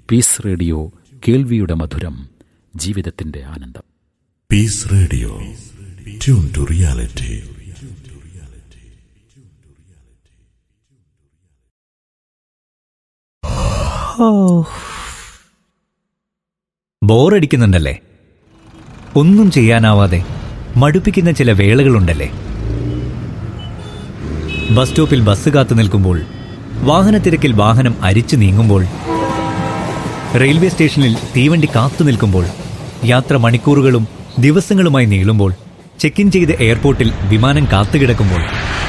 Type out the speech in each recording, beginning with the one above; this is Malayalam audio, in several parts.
പീസ് റേഡിയോ കേൾവിയുടെ മധുരം ജീവിതത്തിന്റെ ആനന്ദം peace radio tune to reality ബോറടിക്കുന്നുണ്ടല്ലേ ഒന്നും ചെയ്യാനാവാതെ മടുപ്പിക്കുന്ന ചില വേളകളുണ്ടല്ലേ ബസ് സ്റ്റോപ്പിൽ ബസ് കാത്തു നിൽക്കുമ്പോൾ വാഹനത്തിരക്കിൽ വാഹനം അരിച്ചു നീങ്ങുമ്പോൾ റെയിൽവേ സ്റ്റേഷനിൽ തീവണ്ടി കാത്തു നിൽക്കുമ്പോൾ യാത്ര മണിക്കൂറുകളും ദിവസങ്ങളുമായി നീളുമ്പോൾ ചെക്ക് ഇൻ ചെയ്ത് എയർപോർട്ടിൽ വിമാനം കാത്തുകിടക്കുമ്പോൾ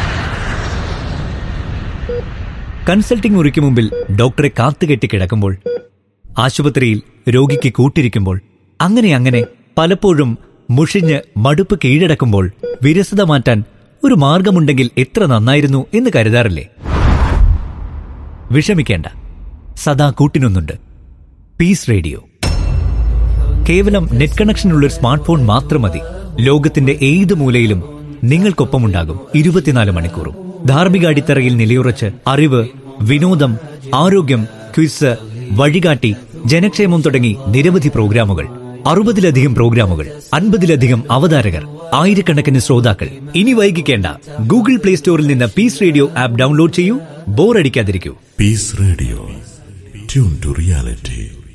കൺസൾട്ടിംഗ് മുറിക്ക് മുമ്പിൽ ഡോക്ടറെ കാത്തുകെട്ടി കിടക്കുമ്പോൾ ആശുപത്രിയിൽ രോഗിക്ക് കൂട്ടിരിക്കുമ്പോൾ അങ്ങനെ അങ്ങനെ പലപ്പോഴും മുഷിഞ്ഞ് മടുപ്പ് കീഴടക്കുമ്പോൾ വിരസത മാറ്റാൻ ഒരു മാർഗമുണ്ടെങ്കിൽ എത്ര നന്നായിരുന്നു എന്ന് കരുതാറില്ലേ വിഷമിക്കേണ്ട സദാ കൂട്ടിനൊന്നുണ്ട് പീസ് റേഡിയോ കേവലം നെറ്റ് കണക്ഷനുള്ള ഒരു സ്മാർട്ട് ഫോൺ മാത്രം മതി ലോകത്തിന്റെ ഏത് മൂലയിലും നിങ്ങൾക്കൊപ്പമുണ്ടാകും ഇരുപത്തിനാല് മണിക്കൂറും ധാർമ്മിക അടിത്തറയിൽ നിലയുറച്ച് അറിവ് വിനോദം ആരോഗ്യം ക്വിസ് വഴികാട്ടി ജനക്ഷേമം തുടങ്ങി നിരവധി പ്രോഗ്രാമുകൾ അറുപതിലധികം പ്രോഗ്രാമുകൾ അൻപതിലധികം അവതാരകർ ആയിരക്കണക്കിന് ശ്രോതാക്കൾ ഇനി വൈകിക്കേണ്ട ഗൂഗിൾ പ്ലേ സ്റ്റോറിൽ നിന്ന് പീസ് റേഡിയോ ആപ്പ് ഡൗൺലോഡ് ചെയ്യൂ ബോറടിക്കാതിരിക്കൂ peace radio tune to reality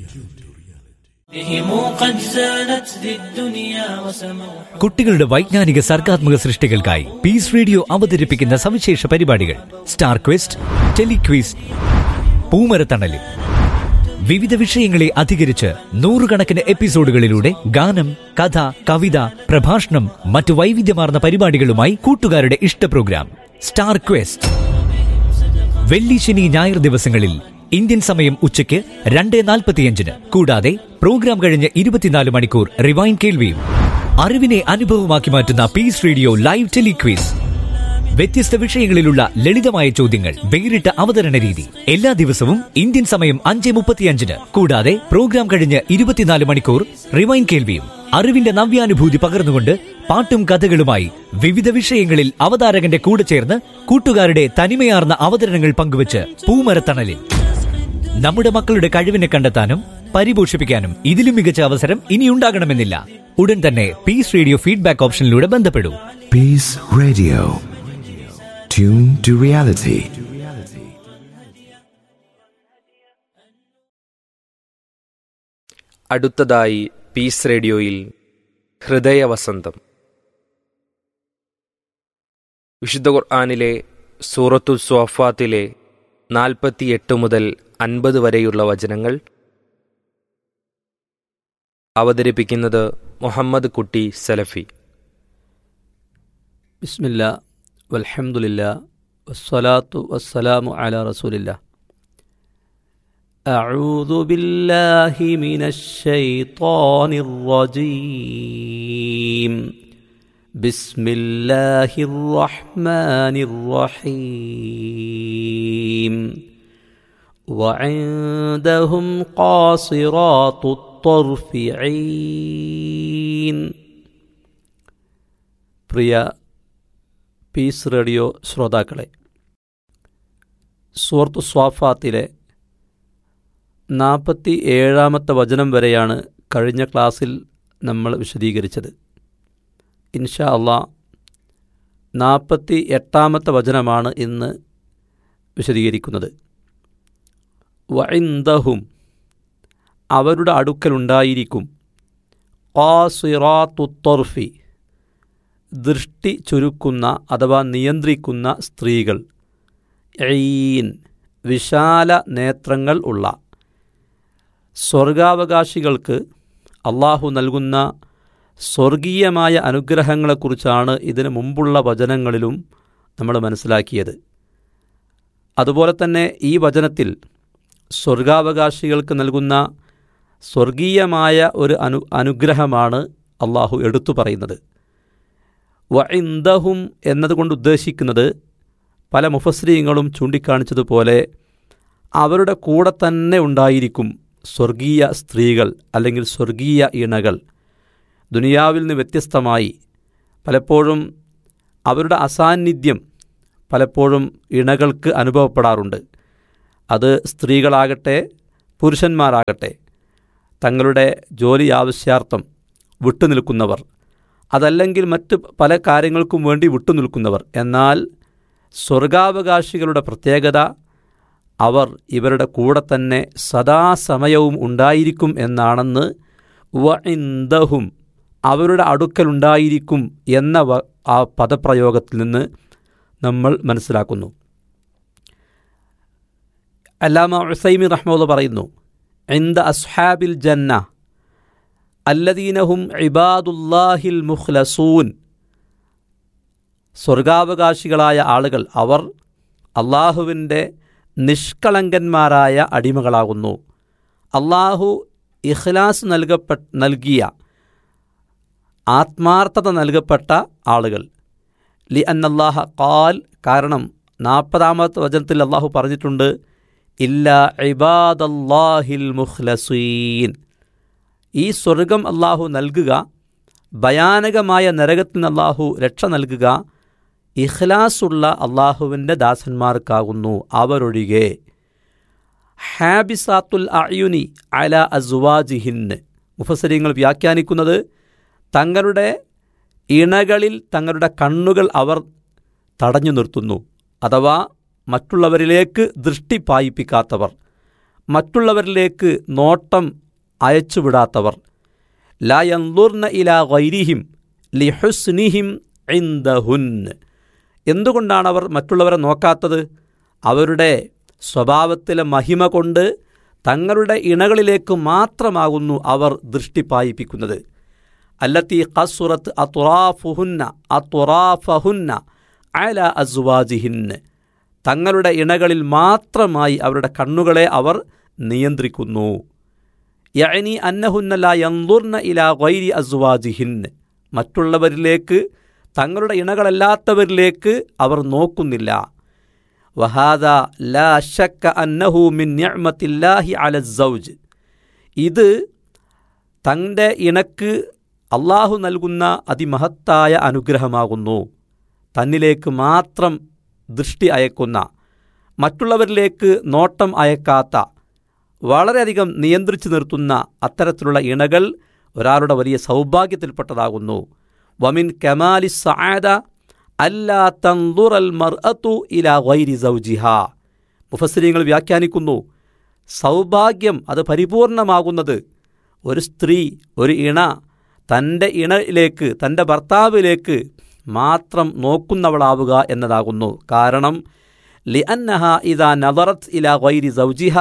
بهم قد زانت ذي الدنيا وسموا കുട്ടികളുടെ വൈജ്ഞാനിക സർഗാത്മക സൃഷ്ടികൾക്കായി പീസ് റേഡിയോ അവതരിപ്പിക്കുന്ന സവിശേഷ പരിപാടികൾ സ്റ്റാർ ക്വസ്റ്റ് ടെലിക്വിസ് പൂമരത്തണലിൽ വിവിധ വിഷയങ്ങളെ അധികരിച്ച് നൂറുകണക്കിന് എപ്പിസോഡുകളിലൂടെ ഗാനം കഥ കവിത പ്രഭാഷണം മറ്റു വൈവിധ്യമാർന്ന പരിപാടികളുമായി കൂട്ടുകാരുടെ ഇഷ്ട പ്രോഗ്രാം സ്റ്റാർ ക്വസ്റ്റ് വെള്ളി ശനി ഞായർ ദിവസങ്ങളിൽ ഇന്ത്യൻ സമയം ഉച്ചയ്ക്ക് രണ്ട് നാൽപ്പത്തിയഞ്ചിന് കൂടാതെ പ്രോഗ്രാം കഴിഞ്ഞ് ഇരുപത്തിനാല് മണിക്കൂർ റിവൈൻ കേൾവിയും അറിവിനെ അനുഭവമാക്കി മാറ്റുന്ന പീസ് റേഡിയോ ലൈവ് ടെലിക്വീസ് വ്യത്യസ്ത വിഷയങ്ങളിലുള്ള ലളിതമായ ചോദ്യങ്ങൾ വേറിട്ട അവതരണ രീതി എല്ലാ ദിവസവും ഇന്ത്യൻ സമയം അഞ്ച് മുപ്പത്തിയഞ്ചിന് കൂടാതെ പ്രോഗ്രാം കഴിഞ്ഞ് ഇരുപത്തിനാല് മണിക്കൂർ റിവൈൻ കേൾവിയും അറിവിന്റെ നവ്യാനുഭൂതി പകർന്നുകൊണ്ട് പാട്ടും കഥകളുമായി വിവിധ വിഷയങ്ങളിൽ അവതാരകന്റെ കൂടെ ചേർന്ന് കൂട്ടുകാരുടെ തനിമയാർന്ന അവതരണങ്ങൾ പങ്കുവച്ച് പൂമരത്തണലിൽ നമ്മുടെ മക്കളുടെ കഴിവിനെ കണ്ടെത്താനും പരിപോഷിപ്പിക്കാനും ഇതിലും മികച്ച അവസരം ഇനിയുണ്ടാകണമെന്നില്ല ഉടൻ തന്നെ പീസ് റേഡിയോ ഫീഡ്ബാക്ക് ഓപ്ഷനിലൂടെ ബന്ധപ്പെടൂ Peace Radio. Tune to reality. അടുത്തതായി പീസ് റേഡിയോയിൽ ഹൃദയവസന്തം വിശുദ്ധ ഖുർആാനിലെ സൂറത്തു സ്വാഫാത്തിലെ നാൽപ്പത്തിയെട്ട് മുതൽ അൻപത് വരെയുള്ള വചനങ്ങൾ അവതരിപ്പിക്കുന്നത് മുഹമ്മദ് കുട്ടി സലഫി ബിസ്മില്ല വൽഹംദുലില്ല വസ്സലാത്തു വസ്സലാമു അല റസൂലില്ല أعوذ بالله من الشيطان الرجيم بسم الله الرحمن الرحيم وعندهم قاصرات الطرف عين പ്രിയ പീസ് റേഡിയോ ശ്രോതാക്കളെ സൂറത്തു സ്വാഫാത്തിലെ നാൽപ്പത്തി ഏഴാമത്തെ വചനം വരെയാണ് കഴിഞ്ഞ ക്ലാസ്സിൽ നമ്മൾ വിശദീകരിച്ചത് ഇൻഷാ അള്ളാ നാൽപ്പത്തി എട്ടാമത്തെ വചനമാണ് ഇന്ന് വിശദീകരിക്കുന്നത് വൈന്ദഹും അവരുടെ അടുക്കലുണ്ടായിരിക്കും ഖാസിറാത്തുത്തൊർഫി ദൃഷ്ടി ചുരുക്കുന്ന അഥവാ നിയന്ത്രിക്കുന്ന സ്ത്രീകൾ ഈൻ വിശാല നേത്രങ്ങൾ ഉള്ള സ്വർഗാവകാശികൾക്ക് അള്ളാഹു നൽകുന്ന സ്വർഗീയമായ അനുഗ്രഹങ്ങളെക്കുറിച്ചാണ് ഇതിനു മുമ്പുള്ള വചനങ്ങളിലും നമ്മൾ മനസ്സിലാക്കിയത് അതുപോലെ തന്നെ ഈ വചനത്തിൽ സ്വർഗാവകാശികൾക്ക് നൽകുന്ന സ്വർഗീയമായ ഒരു അനു അനുഗ്രഹമാണ് അള്ളാഹു എടുത്തു പറയുന്നത് വഇന്ദഹും എന്നതുകൊണ്ട് ഉദ്ദേശിക്കുന്നത് പല മുഫസ്രീങ്ങളും ചൂണ്ടിക്കാണിച്ചതുപോലെ അവരുടെ കൂടെ തന്നെ ഉണ്ടായിരിക്കും സ്വർഗീയ സ്ത്രീകൾ അല്ലെങ്കിൽ സ്വർഗീയ ഇണകൾ ദുനിയാവിൽ നിന്ന് വ്യത്യസ്തമായി പലപ്പോഴും അവരുടെ അസാന്നിധ്യം പലപ്പോഴും ഇണകൾക്ക് അനുഭവപ്പെടാറുണ്ട് അത് സ്ത്രീകളാകട്ടെ പുരുഷന്മാരാകട്ടെ തങ്ങളുടെ ജോലി ആവശ്യാർത്ഥം വിട്ടുനിൽക്കുന്നവർ അതല്ലെങ്കിൽ മറ്റ് പല കാര്യങ്ങൾക്കും വേണ്ടി വിട്ടുനിൽക്കുന്നവർ എന്നാൽ സ്വർഗാവകാശികളുടെ പ്രത്യേകത അവർ ഇവരുടെ കൂടെ തന്നെ സദാസമയവും ഉണ്ടായിരിക്കും എന്നാണെന്ന് വഇന്ദഹും അവരുടെ അടുക്കലുണ്ടായിരിക്കും എന്ന വ- ആ പദപ്രയോഗത്തിൽ നിന്ന് നമ്മൾ മനസ്സിലാക്കുന്നു അല്ലാമ ഉസൈമി റഹ്മുള്ള പറയുന്നു ഇന്ദ അസ്ഹാബിൽ ജന്ന അല്ലദീനഹും ഇബാദുല്ലാഹിൽ മുഖ്ലസൂൻ സ്വർഗാവകാശികളായ ആളുകൾ അവർ അള്ളാഹുവിൻ്റെ നിഷ്കളങ്കന്മാരായ അടിമകളാകുന്നു അള്ളാഹു ഇഖ്ലാസ് നൽകപ്പെ നൽകിയ ആത്മാർത്ഥത നൽകപ്പെട്ട ആളുകൾ ലി അന്നല്ലാഹ കാൽ കാരണം നാൽപ്പതാമത്തെ വചനത്തിൽ അള്ളാഹു പറഞ്ഞിട്ടുണ്ട് ഇല്ല ഇബാദല്ലാഹിൽ മുഖ്ലസീൻ ഈ സ്വർഗം അള്ളാഹു നൽകുക ഭയാനകമായ നരകത്തിൽ നിന്ന് അള്ളാഹു രക്ഷ നൽകുക ഇഖ്ലാസുള്ള അള്ളാഹുവിൻ്റെ ദാസന്മാർക്കാകുന്നു അവരൊഴികെ ഹാബിസാത്തുൽ അയുനി അല അസുവാജിഹിന്ന് മുഫസരിങ്ങൾ വ്യാഖ്യാനിക്കുന്നത് തങ്ങളുടെ ഇണകളിൽ തങ്ങളുടെ കണ്ണുകൾ അവർ തടഞ്ഞു നിർത്തുന്നു അഥവാ മറ്റുള്ളവരിലേക്ക് ദൃഷ്ടി പായിപ്പിക്കാത്തവർ മറ്റുള്ളവരിലേക്ക് നോട്ടം അയച്ചുവിടാത്തവർ ലായന്തുർന ഇല വൈരിഹിം ലിഹുസ്നിഹിം ഇന്ദഹുന്ന് എന്തുകൊണ്ടാണ് അവർ മറ്റുള്ളവരെ നോക്കാത്തത് അവരുടെ സ്വഭാവത്തിലെ മഹിമ കൊണ്ട് തങ്ങളുടെ ഇണകളിലേക്ക് മാത്രമാകുന്നു അവർ ദൃഷ്ടി പായിപ്പിക്കുന്നത് അല്ലത്തി ഖസുറത്ത് അത്തുറാഫുഹുന്ന അത്തുറാഫഹുന്ന അല അസുവാജിഹിന്ന് തങ്ങളുടെ ഇണകളിൽ മാത്രമായി അവരുടെ കണ്ണുകളെ അവർ നിയന്ത്രിക്കുന്നു യഅനി അന്നഹുന്നല യന്തുർന ഇല ഗൈരി അസുവാജിഹിന്ന് മറ്റുള്ളവരിലേക്ക് തങ്ങളുടെ ഇണകളല്ലാത്തവരിലേക്ക് അവർ നോക്കുന്നില്ല വഹാദ ലാ ഷക്ക അന്നഹു മിൻ നിഅ്മത്തില്ലാഹി അല സൗജ് ഇത് തൻ്റെ ഇണക്ക് അള്ളാഹു നൽകുന്ന അതിമഹത്തായ അനുഗ്രഹമാകുന്നു തന്നിലേക്ക് മാത്രം ദൃഷ്ടി അയക്കുന്ന മറ്റുള്ളവരിലേക്ക് നോട്ടം അയക്കാത്ത വളരെയധികം നിയന്ത്രിച്ചു നിർത്തുന്ന അത്തരത്തിലുള്ള ഇണകൾ ഒരാളുടെ വലിയ സൗഭാഗ്യത്തിൽപ്പെട്ടതാകുന്നു വമിൻ കമാലി സആദ അല്ലാ തന്തുറൽ മർഅത്തു ഇലാ ഗൈരി സൗജിഹ മുഫസ്സിരിങ്ങൾ വ്യാഖ്യാനിക്കുന്നു സൗഭാഗ്യം അത് പരിപൂർണമാകുന്നത് ഒരു സ്ത്രീ ഒരു ഇണ തൻ്റെ ഇണയിലേക്ക് തൻ്റെ ഭർത്താവിലേക്ക് മാത്രം നോക്കുന്നവളാവുക എന്നതാകുന്നു കാരണം ലിഅന്നഹ ഇദാ നദറത് ഇലാ ഗൈരി സൗജിഹ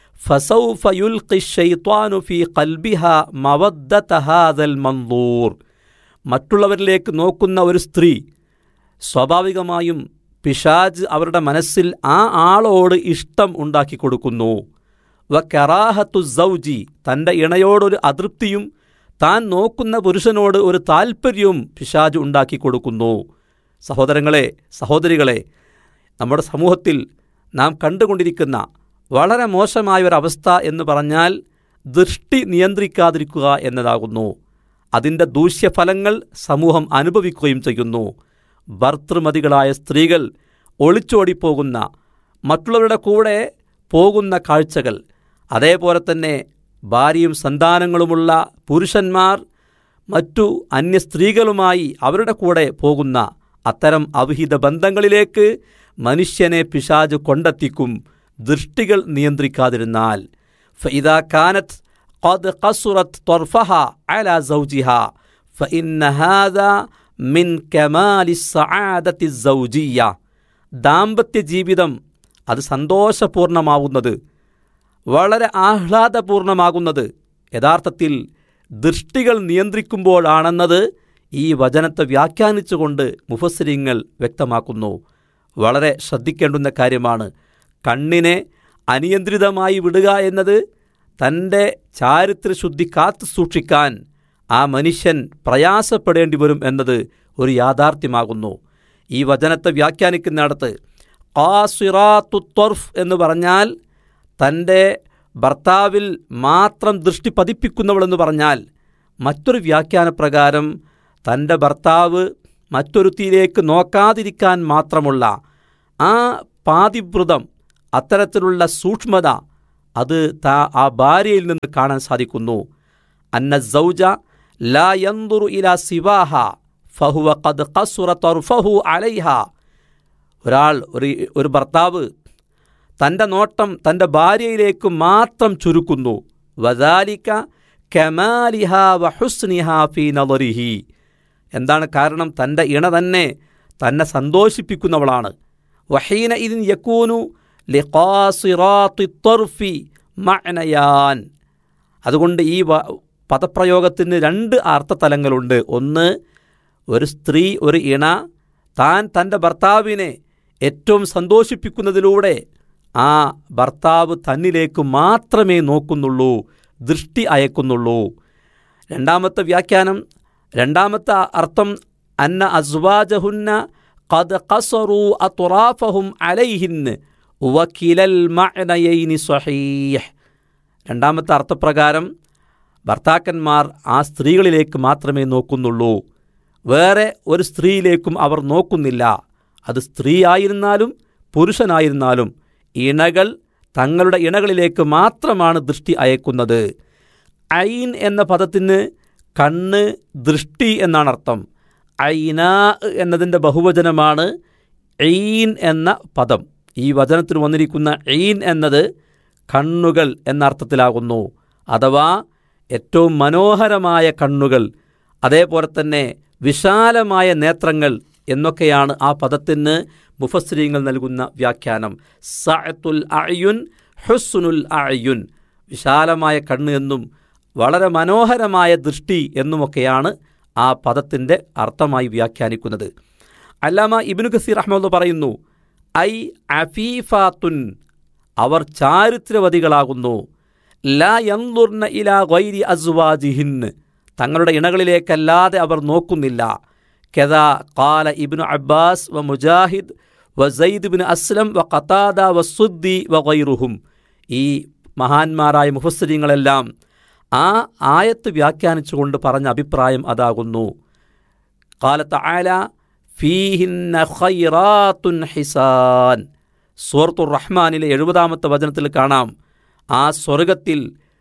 ഫസൗഫ യുൽഖി الشيطان في قلبها مودة هذا المنظور മറ്റുള്ളവരിലേക്ക് നോക്കുന്ന ഒരു സ്ത്രീ സ്വാഭാവികമായും പിശാജ് അവരുടെ മനസ്സിൽ ആ ആളോട് ഇഷ്ടം ഉണ്ടാക്കി കൊടുക്കുന്നു വ കറാഹത്തു സൗജി തൻ്റെ ഇണയോടൊരു അതൃപ്തിയും താൻ നോക്കുന്ന പുരുഷനോട് ഒരു താൽപ്പര്യവും പിശാജ് ഉണ്ടാക്കി കൊടുക്കുന്നു സഹോദരങ്ങളെ സഹോദരികളെ നമ്മുടെ സമൂഹത്തിൽ നാം കണ്ടുകൊണ്ടിരിക്കുന്ന വളരെ മോശമായ ഒരവസ്ഥ എന്ന് പറഞ്ഞാൽ ദൃഷ്ടി നിയന്ത്രിക്കാതിരിക്കുക എന്നതാകുന്നു അതിൻ്റെ ദൂഷ്യഫലങ്ങൾ സമൂഹം അനുഭവിക്കുകയും ചെയ്യുന്നു ഭർത്തൃമതികളായ സ്ത്രീകൾ ഒളിച്ചോടിപ്പോകുന്ന മറ്റുള്ളവരുടെ കൂടെ പോകുന്ന കാഴ്ചകൾ അതേപോലെ തന്നെ ഭാര്യയും സന്താനങ്ങളുമുള്ള പുരുഷന്മാർ മറ്റു അന്യ സ്ത്രീകളുമായി അവരുടെ കൂടെ പോകുന്ന അത്തരം അവിഹിത ബന്ധങ്ങളിലേക്ക് മനുഷ്യനെ പിശാജ് കൊണ്ടെത്തിക്കും ദൃഷ്ടികൾ നിയന്ത്രിക്കാതിരുന്നാൽ ഫഇദാ കാനത്ത് قد قصرت طرفها على زوجها فإن هذا من كمال السعادة الزوجية ദാമ്പത്യ ജീവിതം അത് സന്തോഷപൂർണമാവുന്നത് വളരെ ആഹ്ലാദപൂർണമാകുന്നത് യഥാർത്ഥത്തിൽ ദൃഷ്ടികൾ നിയന്ത്രിക്കുമ്പോഴാണെന്നത് ഈ വചനത്തെ വ്യാഖ്യാനിച്ചുകൊണ്ട് മുഫസ്സിരിങ്ങൾ വ്യക്തമാക്കുന്നു വളരെ ശ്രദ്ധിക്കേണ്ടുന്ന കാര്യമാണ് കണ്ണിനെ അനിയന്ത്രിതമായി വിടുക എന്നത് തൻ്റെ ചാരിത്രശുദ്ധി കാത്തു സൂക്ഷിക്കാൻ ആ മനുഷ്യൻ പ്രയാസപ്പെടേണ്ടി വരും എന്നത് ഒരു യാഥാർത്ഥ്യമാകുന്നു ഈ വചനത്തെ വ്യാഖ്യാനിക്കുന്നിടത്ത് ഖാസിറാത്തു ത്വർഫ് എന്ന് പറഞ്ഞാൽ തൻ്റെ ഭർത്താവിൽ മാത്രം ദൃഷ്ടി പതിപ്പിക്കുന്നവളെന്ന് പറഞ്ഞാൽ മറ്റൊരു വ്യാഖ്യാനപ്രകാരം തൻ്റെ ഭർത്താവ് മറ്റൊരുത്തിയിലേക്ക് നോക്കാതിരിക്കാൻ മാത്രമുള്ള ആ പാതിവ്രതം അത്തരത്തിലുള്ള സൂക്ഷ്മത അത് താ ആ ഭാര്യയിൽ നിന്ന് കാണാൻ സാധിക്കുന്നു അന്ന സൗജ ലാ യന്ദുറു ഇലാ സിവാഹ ഫഹുവ ഖദ് ഖസുറ തർഫഹു അലൈഹ ഒരാൾ ഒരു ഒരു ഭർത്താവ് തൻ്റെ നോട്ടം തൻ്റെ ഭാര്യയിലേക്ക് മാത്രം ചുരുക്കുന്നു വദാലിക കമാലിഹ വഹുസ്നിഹ ഫീ നദറിഹി എന്താണ് കാരണം തൻ്റെ ഇണ തന്നെ തന്നെ സന്തോഷിപ്പിക്കുന്നവളാണ് വഹീന ഇതിൻ യക്കൂനു ലിഖാസിറാത്തി ത്വർഫി മഅനയാൻ അതുകൊണ്ട് ഈ വ- പദപ്രയോഗത്തിന് രണ്ട് അർത്ഥതലങ്ങളുണ്ട് ഒന്ന് ഒരു സ്ത്രീ ഒരു ഇണ താൻ തൻ്റെ ഭർത്താവിനെ ഏറ്റവും സന്തോഷിപ്പിക്കുന്നതിലൂടെ ആ ഭർത്താവ് തന്നിലേക്ക് മാത്രമേ നോക്കുന്നുള്ളൂ ദൃഷ്ടി അയക്കുന്നുള്ളൂ രണ്ടാമത്തെ വ്യാഖ്യാനം രണ്ടാമത്തെ അർത്ഥം അന്ന അസ്വാജഹുന്ന ഖദ് ഖസറു അത്റാഫഹും അലൈഹിന്ന് വക്കിലൽ മഅനയൈനി സ്വഹീഹ് രണ്ടാമത്തെ അർത്ഥപ്രകാരം ഭർത്താക്കന്മാർ ആ സ്ത്രീകളിലേക്ക് മാത്രമേ നോക്കുന്നുള്ളൂ വേറെ ഒരു സ്ത്രീയിലേക്കും അവർ നോക്കുന്നില്ല അത് സ്ത്രീ ആയിരുന്നാലും പുരുഷനായിരുന്നാലും ഇണകൾ തങ്ങളുടെ ഇണകളിലേക്ക് മാത്രമാണ് ദൃഷ്ടി അയക്കുന്നത് ഐൻ എന്ന പദത്തിന് കണ്ണ് ദൃഷ്ടി എന്നാണ് അർത്ഥം ഐന എന്നതിൻ്റെ ബഹുവചനമാണ് ഐൻ എന്ന പദം ഈ വചനത്തിന് വന്നിരിക്കുന്ന ഐൻ എന്നത് കണ്ണുകൾ എന്ന അർത്ഥത്തിലാകുന്നു അഥവാ ഏറ്റവും മനോഹരമായ കണ്ണുകൾ അതേപോലെ തന്നെ വിശാലമായ നേത്രങ്ങൾ എന്നൊക്കെയാണ് ആ പദത്തിന് മുഫസ്രീങ്ങൾ നൽകുന്ന വ്യാഖ്യാനം സഅത്തുൽ അയുൻ ഹുസ്നുൽ അയുൻ വിശാലമായ കണ്ണ് എന്നും വളരെ മനോഹരമായ ദൃഷ്ടി എന്നുമൊക്കെയാണ് ആ പദത്തിൻ്റെ അർത്ഥമായി വ്യാഖ്യാനിക്കുന്നത് അല്ലാമ ഇബ്നു ഖസീർ അഹമ്മദ് പറയുന്നു ഐ അഫീഫാത്തുൻ അവർ ചാരിത്രവതികളാകുന്നു ലാ യന്തുർന ഇലാ ഗൈരി അസ്വാജിഹിന്ന് തങ്ങളുടെ ഇണകളിലേക്കല്ലാതെ അവർ നോക്കുന്നില്ല കെദാ കാല ഇബ്നു അബ്ബാസ് വ മുജാഹിദ് വ സയ്ദ് ബിൻ അസ്ലം വ ഖതാദ വ സുദ്ദി വ ഗൈറുഹും ഈ മഹാന്മാരായ മുഫസ്സരിങ്ങളെല്ലാം ആ ആയത്ത് വ്യാഖ്യാനിച്ചുകൊണ്ട് പറഞ്ഞ അഭിപ്രായം അതാകുന്നു കാലത്ത് ആല ഫീഹിന്ന ഖൈറാത്തുൻ ഹിസാൻ സൂറത്തുർ റഹ്മാനിലെ എഴുപതാമത്തെ വചനത്തിൽ കാണാം ആ സ്വർഗത്തിൽ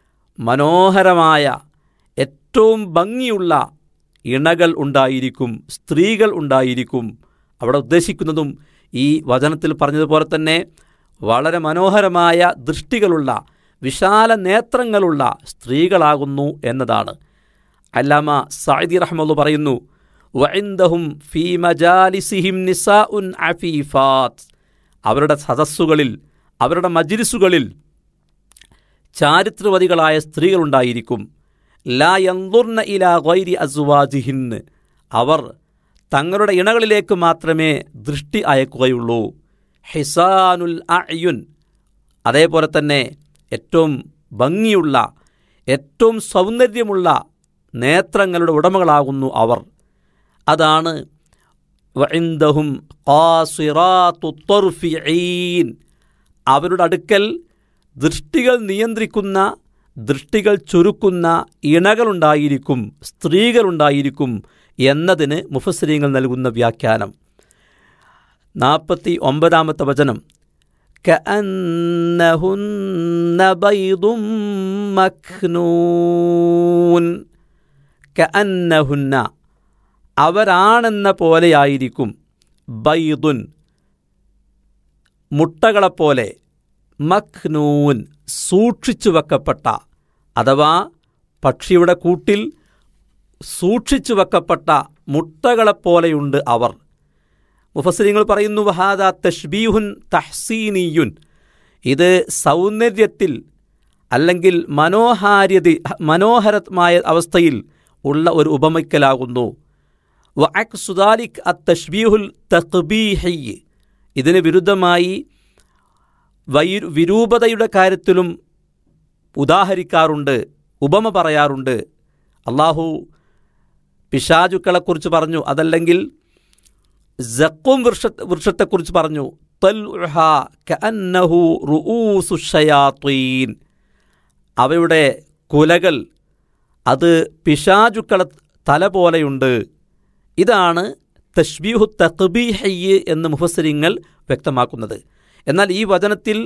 മനോഹരമായ ഏറ്റവും ഭംഗിയുള്ള ഇണകൾ ഉണ്ടായിരിക്കും സ്ത്രീകൾ ഉണ്ടായിരിക്കും അവിടെ ഉദ്ദേശിക്കുന്നതും ഈ വചനത്തിൽ പറഞ്ഞതുപോലെ തന്നെ വളരെ മനോഹരമായ ദൃഷ്ടികളുള്ള വിശാല നേത്രങ്ങളുള്ള സ്ത്രീകളാകുന്നു എന്നതാണ് അല്ലാമ സായിദി റഹ്മുള്ള പറയുന്നു വഇന്ദഹും ഫീ മജാലിസിഹിം നിസാഉൻ അഫീഫാത്ത് അവരുടെ സദസ്സുകളിൽ അവരുടെ മജിലിസുകളിൽ ചാരിത്രവതികളായ സ്ത്രീകളുണ്ടായിരിക്കും ലാ യന്തുർന ഇലാ ഗൈരി അസ്വാജിഹിന്ന് അവർ തങ്ങളുടെ ഇണകളിലേക്ക് മാത്രമേ ദൃഷ്ടി അയക്കുകയുള്ളൂ ഹിസാനുൽ അയുൻ അതേപോലെ തന്നെ ഏറ്റവും ഭംഗിയുള്ള ഏറ്റവും സൗന്ദര്യമുള്ള നേത്രങ്ങളുടെ ഉടമകളാകുന്നു അവർ അതാണ് വഇന്ദഹും ഖാസിറാത്തു ത്വർഫിഈൻ അവരുടെ അടുക്കൽ ദൃഷ്ടികൾ നിയന്ത്രിക്കുന്ന ദൃഷ്ടികൾ ചുരുക്കുന്ന ഇണകളുണ്ടായിരിക്കും സ്ത്രീകളുണ്ടായിരിക്കും എന്നതിന് മുഫസ്രീങ്ങൾ നൽകുന്ന വ്യാഖ്യാനം നാൽപ്പത്തി ഒമ്പതാമത്തെ വചനം كأنهن بيض مكنون كأنهن അവരാണെന്ന പോലെയായിരിക്കും ബൈദുൻ മുട്ടകളെപ്പോലെ മഖ്നൂൻ സൂക്ഷിച്ചു വെക്കപ്പെട്ട അഥവാ പക്ഷിയുടെ കൂട്ടിൽ സൂക്ഷിച്ചു വെക്കപ്പെട്ട മുട്ടകളെപ്പോലെയുണ്ട് അവർ മുഫസരിങ്ങൾ പറയുന്നു വഹാദ തഷ്ബീഹുൻ തഹ്സീനിയുൻ ഇത് സൗന്ദര്യത്തിൽ അല്ലെങ്കിൽ മനോഹാര്യത മനോഹരമായ അവസ്ഥയിൽ ഉള്ള ഒരു ഉപമയ്ക്കലാകുന്നു വഅക് സുദാലിക് അ തഷ്ബീഹുൽ തഖ്ബീഹി ഇതിന് വിരുദ്ധമായി വൈ വിരൂപതയുടെ കാര്യത്തിലും ഉദാഹരിക്കാറുണ്ട് ഉപമ പറയാറുണ്ട് അള്ളാഹു പിശാചുക്കളെക്കുറിച്ച് പറഞ്ഞു അതല്ലെങ്കിൽ ജക്കും വൃക്ഷ വൃക്ഷത്തെക്കുറിച്ച് പറഞ്ഞു തൽഉഹ കഅന്നഹു റുഊസു ഷയാത്തീൻ അവയുടെ കുലകൾ അത് പിശാചുക്കള തല പോലെയുണ്ട് ഇതാണ് തഷ്ബീഹു തഖ്ബീഹയ്യ് എന്ന് മുഫസരിങ്ങൾ വ്യക്തമാക്കുന്നത് എന്നാൽ ഈ വചനത്തിൽ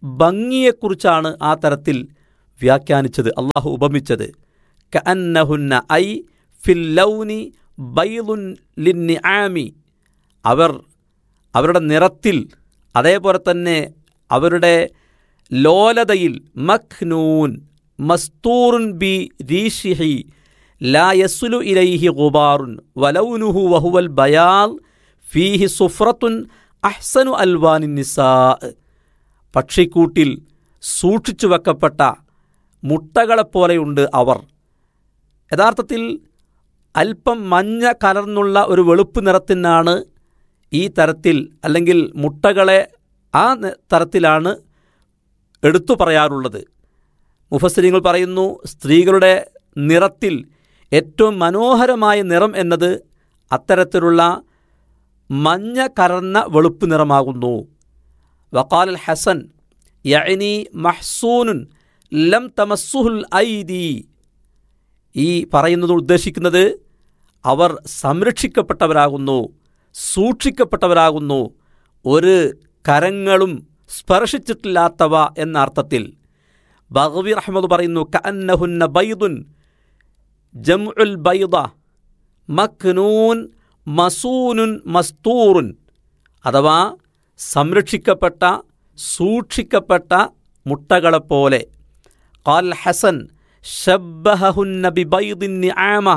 ഭംഗിയെക്കുറിച്ചാണ് ആ തരത്തിൽ വ്യാഖ്യാനിച്ചത് അള്ളാഹു ഉപമിച്ചത് കഅന്നഹുന്ന ഐ ഫിൽ ലൗനി ബൈലുൻ ലിന്നി ആമി അവർ അവരുടെ നിറത്തിൽ അതേപോലെ തന്നെ അവരുടെ ലോലതയിൽ മഖ്നൂൻ മസ്തൂറുൻ ബി രീഷിഹി ലാ യസുലു ഇലൈഹി ഗുബാറുൻ വലൗനുഹു വഹുവൽ ബയാൽ ഫീഹി സുഫ്രത്തുൻ അഹ്സനു അൽവാനി നിസാ പക്ഷിക്കൂട്ടിൽ സൂക്ഷിച്ചു വെക്കപ്പെട്ട മുട്ടകളെപ്പോലെയുണ്ട് അവർ യഥാർത്ഥത്തിൽ അല്പം മഞ്ഞ കലർന്നുള്ള ഒരു വെളുപ്പ് നിറത്തിനാണ് ഈ തരത്തിൽ അല്ലെങ്കിൽ മുട്ടകളെ ആ ന- തരത്തിലാണ് എടുത്തു പറയാറുള്ളത് മുഫസ്സിരിങ്ങൾ പറയുന്നു സ്ത്രീകളുടെ നിറത്തിൽ ഏറ്റവും മനോഹരമായ നിറം എന്നത് അത്തരത്തിലുള്ള മഞ്ഞ കലർന്ന വെളുപ്പ് നിറമാകുന്നു വക്കാൽ ഹസൻ യഅനി മഹ്സൂനുൻ ലം തമസ്സുഹുൽ ഐദി ഈ പറയുന്നത് ഉദ്ദേശിക്കുന്നത് അവർ സംരക്ഷിക്കപ്പെട്ടവരാകുന്നു സൂക്ഷിക്കപ്പെട്ടവരാകുന്നു ഒരു കരങ്ങളും സ്പർശിച്ചിട്ടില്ലാത്തവ എന്ന അർത്ഥത്തിൽ ബഹവി റഹ്മദ് പറയുന്നു കഅന്നഹുന്ന ബൈദുൻ ജംഉൽ ബൈദ മക്നൂൻ മസൂനുൻ മസ്തൂറുൻ അഥവാ സംരക്ഷിക്കപ്പെട്ട സൂക്ഷിക്കപ്പെട്ട മുട്ടകളെപ്പോലെ ഖാൽ ഹസൻ ഷബ്ബഹുന്ന ബിബൈദിൻ നിആമ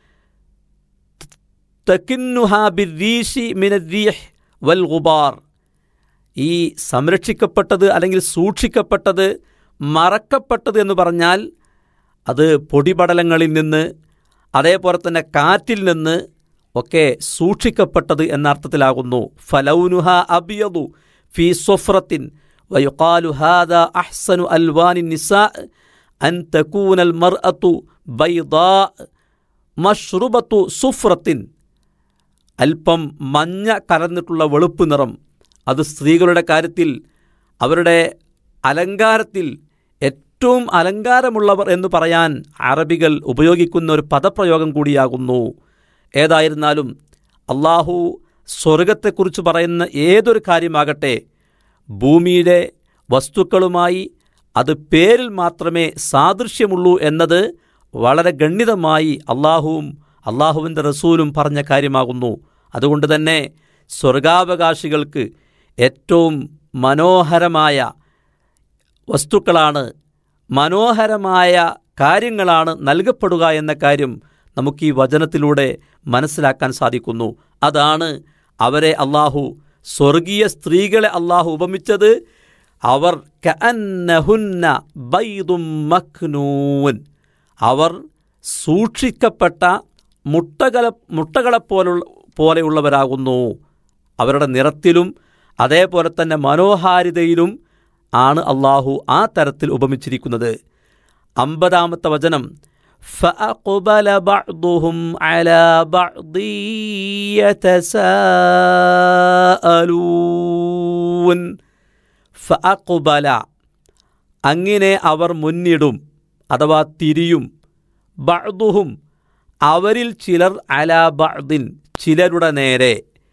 തകിന്നുഹാ ബിർരീശി മിനർരീഹ് വൽ ഗുബാർ ഈ സംരക്ഷിക്കപ്പെട്ടത് അല്ലെങ്കിൽ സൂക്ഷിക്കപ്പെട്ടത് മറക്കപ്പെട്ടത് എന്ന് പറഞ്ഞാൽ അത് പൊടിപടലങ്ങളിൽ നിന്ന് അതേപോലെ തന്നെ കാറ്റിൽ നിന്ന് ഒക്കെ സൂക്ഷിക്കപ്പെട്ടത് എന്ന അർത്ഥത്തിലാകുന്നു ഫലൗനുഹ അബിയദു ഫി സൊഫ്രത്തിൻ വയുക്കാലു ഹാദ അഹ്സനു അൽവാനി നിസാ അൻ തകൂനൽ മർഅത്തു ബൈദാ മഷ്റുബത്തു സുഫ്രത്തിൻ അല്പം മഞ്ഞ കലർന്നിട്ടുള്ള വെളുപ്പ് നിറം അത് സ്ത്രീകളുടെ കാര്യത്തിൽ അവരുടെ അലങ്കാരത്തിൽ ഏറ്റവും അലങ്കാരമുള്ളവർ എന്ന് പറയാൻ അറബികൾ ഉപയോഗിക്കുന്ന ഒരു പദപ്രയോഗം കൂടിയാകുന്നു ഏതായിരുന്നാലും അള്ളാഹു സ്വർഗത്തെക്കുറിച്ച് പറയുന്ന ഏതൊരു കാര്യമാകട്ടെ ഭൂമിയുടെ വസ്തുക്കളുമായി അത് പേരിൽ മാത്രമേ സാദൃശ്യമുള്ളൂ എന്നത് വളരെ ഗണ്യതമായി അള്ളാഹുവും അള്ളാഹുവിൻ്റെ റസൂലും പറഞ്ഞ കാര്യമാകുന്നു അതുകൊണ്ട് തന്നെ സ്വർഗാവകാശികൾക്ക് ഏറ്റവും മനോഹരമായ വസ്തുക്കളാണ് മനോഹരമായ കാര്യങ്ങളാണ് നൽകപ്പെടുക എന്ന കാര്യം നമുക്ക് ഈ വചനത്തിലൂടെ മനസ്സിലാക്കാൻ സാധിക്കുന്നു അതാണ് അവരെ അള്ളാഹു സ്വർഗീയ സ്ത്രീകളെ അള്ളാഹു ഉപമിച്ചത് അവർ കഅന്നഹുന്ന ബൈദും മക്നൂൻ അവർ സൂക്ഷിക്കപ്പെട്ട മുട്ടകളെ മുട്ടകളെപ്പോലുള്ള പോലെയുള്ളവരാകുന്നു അവരുടെ നിറത്തിലും അതേപോലെ തന്നെ മനോഹാരിതയിലും ആണ് അള്ളാഹു ആ തരത്തിൽ ഉപമിച്ചിരിക്കുന്നത് അമ്പതാമത്തെ വചനം فأقبل بعضهم على بعض يتساءلون فأقبل അങ്ങനെ അവർ മുന്നിടും അഥവാ തിരിയും ബഅ്ദുഹും അവരിൽ ചിലർ അലാ ബഅ്ദിൻ ചിലരുടെ നേരെ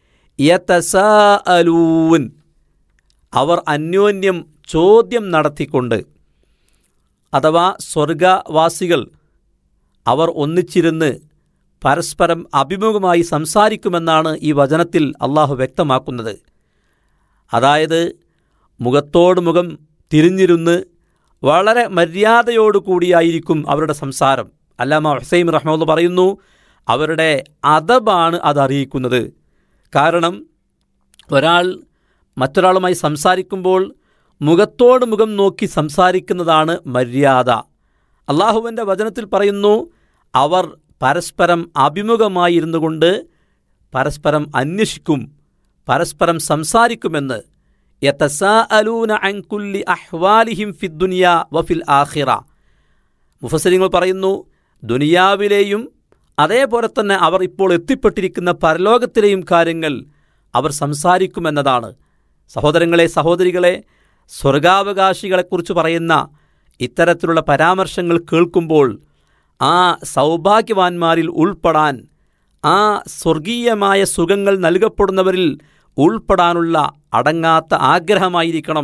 യതസാഅലൂൻ അവർ അന്യോന്യം ചോദ്യം നടത്തിക്കൊണ്ട് അഥവാ സ്വർഗവാസികൾ അവർ ഒന്നിച്ചിരുന്ന് പരസ്പരം അഭിമുഖമായി സംസാരിക്കുമെന്നാണ് ഈ വചനത്തിൽ അള്ളാഹു വ്യക്തമാക്കുന്നത് അതായത് മുഖത്തോട് മുഖം തിരിഞ്ഞിരുന്ന് വളരെ മര്യാദയോടുകൂടിയായിരിക്കും അവരുടെ സംസാരം അല്ലാമ ഹുസൈം റഹ്മുള്ള പറയുന്നു അവരുടെ അദബാണ് അതറിയിക്കുന്നത് കാരണം ഒരാൾ മറ്റൊരാളുമായി സംസാരിക്കുമ്പോൾ മുഖത്തോട് മുഖം നോക്കി സംസാരിക്കുന്നതാണ് മര്യാദ അള്ളാഹുവിൻ്റെ വചനത്തിൽ പറയുന്നു അവർ പരസ്പരം അഭിമുഖമായി ഇരുന്നു കൊണ്ട് പരസ്പരം അന്വേഷിക്കും പരസ്പരം സംസാരിക്കുമെന്ന് യതസാഅലൂന അൻ കുല്ലി അഹ്വാലിഹിം ഫിദ്ദുനിയ വഫിൽ ആഖിറ മുഫസരിങ്ങൾ പറയുന്നു ദുനിയാവിലെയും അതേപോലെ തന്നെ അവർ ഇപ്പോൾ എത്തിപ്പെട്ടിരിക്കുന്ന പരലോകത്തിലെയും കാര്യങ്ങൾ അവർ സംസാരിക്കുമെന്നതാണ് സഹോദരങ്ങളെ സഹോദരികളെ സ്വർഗാവകാശികളെക്കുറിച്ച് പറയുന്ന ഇത്തരത്തിലുള്ള പരാമർശങ്ങൾ കേൾക്കുമ്പോൾ ആ സൗഭാഗ്യവാന്മാരിൽ ഉൾപ്പെടാൻ ആ സ്വർഗീയമായ സുഖങ്ങൾ നൽകപ്പെടുന്നവരിൽ ഉൾപ്പെടാനുള്ള അടങ്ങാത്ത ആഗ്രഹമായിരിക്കണം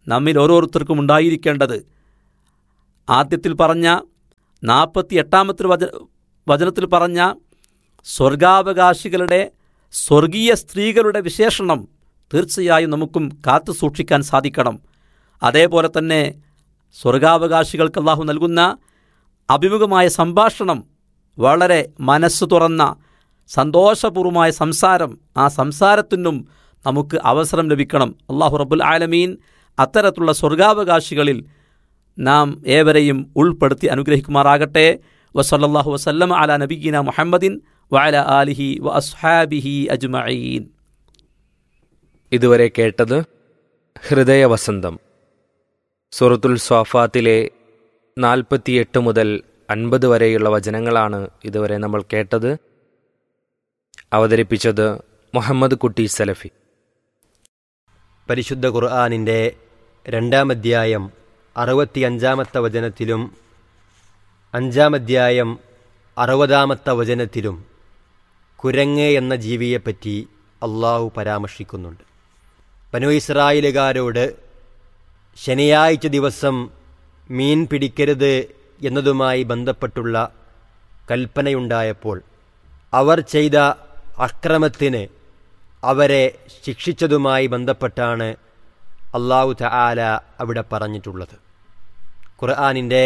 നമ്മിൽ ഓരോരുത്തർക്കും ഉണ്ടായിരിക്കേണ്ടത് ആദ്യത്തിൽ പറഞ്ഞ നാൽപ്പത്തി എട്ടാമത്തെ വച വചനത്തിൽ പറഞ്ഞ സ്വർഗാവകാശികളുടെ സ്വർഗീയ സ്ത്രീകളുടെ വിശേഷണം തീർച്ചയായും നമുക്കും കാത്തു സൂക്ഷിക്കാൻ സാധിക്കണം അതേപോലെ തന്നെ സ്വർഗാവകാശികൾക്ക് അള്ളാഹു നൽകുന്ന അഭിമുഖമായ സംഭാഷണം വളരെ മനസ്സ് തുറന്ന സന്തോഷപൂർവമായ സംസാരം ആ സംസാരത്തിനും നമുക്ക് അവസരം ലഭിക്കണം അള്ളാഹു റബ്ബുൽ ആലമീൻ അത്തരത്തിലുള്ള സ്വർഗാവകാശികളിൽ നാം ഏവരെയും ഉൾപ്പെടുത്തി അനുഗ്രഹിക്കുമാറാകട്ടെ വസല്ലാഹു വസല്ലം അല നബീന മുഹമ്മദിൻ വഅല ആലിഹി വ അസ്ഹാബിഹി അജ്മഈൻ ഇതുവരെ കേട്ടത് ഹൃദയവസന്തം സൂറത്തുൽ സ്വാഫാത്തിലെ നാൽപ്പത്തിയെട്ട് മുതൽ അൻപത് വരെയുള്ള വചനങ്ങളാണ് ഇതുവരെ നമ്മൾ കേട്ടത് അവതരിപ്പിച്ചത് മുഹമ്മദ് കുട്ടി സലഫി പരിശുദ്ധ ഖുർആാനിൻ്റെ രണ്ടാം അധ്യായം അറുപത്തിയഞ്ചാമത്തെ വചനത്തിലും അഞ്ചാം അധ്യായം അറുപതാമത്തെ വചനത്തിലും കുരങ്ങ് എന്ന ജീവിയെപ്പറ്റി അള്ളാഹു പരാമർശിക്കുന്നുണ്ട് ബനു ഇസ്രായേലുകാരോട് ശനിയാഴ്ച ദിവസം മീൻ പിടിക്കരുത് എന്നതുമായി ബന്ധപ്പെട്ടുള്ള കൽപ്പനയുണ്ടായപ്പോൾ അവർ ചെയ്ത അക്രമത്തിന് അവരെ ശിക്ഷിച്ചതുമായി ബന്ധപ്പെട്ടാണ് അള്ളാഹു തആല അവിടെ പറഞ്ഞിട്ടുള്ളത് ഖുർആാനിൻ്റെ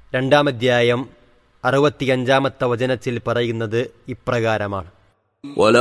രണ്ടാമധ്യായം അറുപത്തിയഞ്ചാമത്തെ വചനത്തിൽ പറയുന്നത് ഇപ്രകാരമാണ്